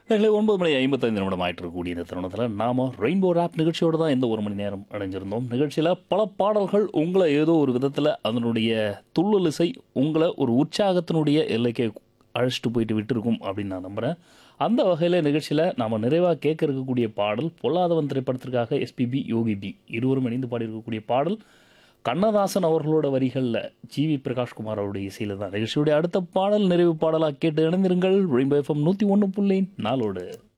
நேர்களே ஒன்பது மணி ஐம்பத்தைந்து நிமிடம் ஆயிட்டு இருக்கக்கூடிய இந்த தருணத்தில் நாம ரெயின்போ ராப் நிகழ்ச்சியோடு தான் இந்த ஒரு மணி நேரம் அடைஞ்சிருந்தோம் நிகழ்ச்சியில் பல பாடல்கள் உங்களை ஏதோ ஒரு விதத்தில் அதனுடைய துள்ளல் இசை உங்களை ஒரு உற்சாகத்தினுடைய எல்லைக்கு அழைச்சிட்டு போயிட்டு விட்டுருக்கும் அப்படின்னு நான் நம்புகிறேன் அந்த வகையில் நிகழ்ச்சியில் நாம் நிறைவாக கேட்க இருக்கக்கூடிய பாடல் பொல்லாதவன் திரைப்படத்திற்காக எஸ்பிபி யோகி பி இருவரும் இணைந்து பாடியிருக்கக்கூடிய பாடல் கண்ணதாசன் அவர்களோட வரிகளில் ஜிவி பிரகாஷ்குமார் அவருடைய இசையில் தான் நிகழ்ச்சியுடைய அடுத்த பாடல் நிறைவு பாடலாக கேட்டு இணைந்திருங்கள் ரெயின்போ எஃப்எம் நூற்றி ஒன்று புள்ளி நாலோடு